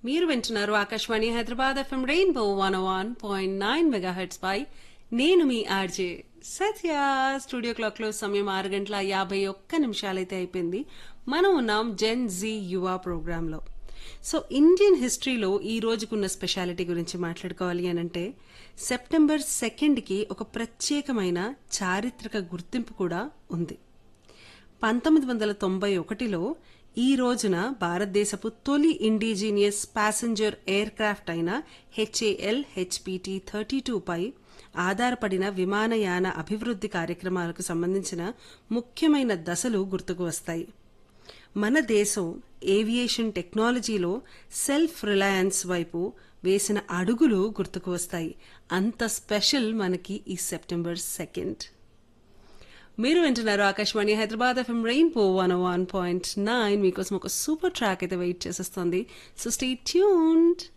మీరు వింటున్నారు Akashvani Hyderabad FM rainbow one one point nine megahertz పై నేను మీ ఆర్జే సత్య స్టూడియో క్లాక్ లో సమయం ఆరు గంటల యాభై ఒక్క నిమిషాలైతే అయిపోయింది మనం ఉన్నాం జెన్ జీ యువ ప్రోగ్రామ్ లో సో ఇండియన్ హిస్టరీలో ఈ రోజుకున్న స్పెషాలిటీ గురించి మాట్లాడుకోవాలి అని అంటే సెప్టెంబర్ సెకండ్కి ఒక ప్రత్యేకమైన చారిత్రక గుర్తింపు కూడా ఉంది పంతొమ్మిది వందల తొంభై ఒకటిలో ఈ రోజున భారతదేశపు తొలి ఇండిజీనియస్ ప్యాసింజర్ ఎయిర్ క్రాఫ్ట్ అయిన హెచ్ఏఎల్ హెచ్పిటి థర్టీ పై ఆధారపడిన విమానయాన అభివృద్ధి కార్యక్రమాలకు సంబంధించిన ముఖ్యమైన దశలు గుర్తుకు వస్తాయి మన దేశం ఏవియేషన్ టెక్నాలజీలో సెల్ఫ్ రిలయన్స్ వైపు వేసిన అడుగులు గుర్తుకు వస్తాయి అంత స్పెషల్ మనకి ఈ సెప్టెంబర్ సెకండ్ మీరు వింటున్నారు Akashvani Hyderabad FM rainbow one one point nine మీకోసం ఒక సూపర్ ట్రాక్ అయితే వెయిట్ చేసేస్తుంది సో స్టే ట్యూన్డ్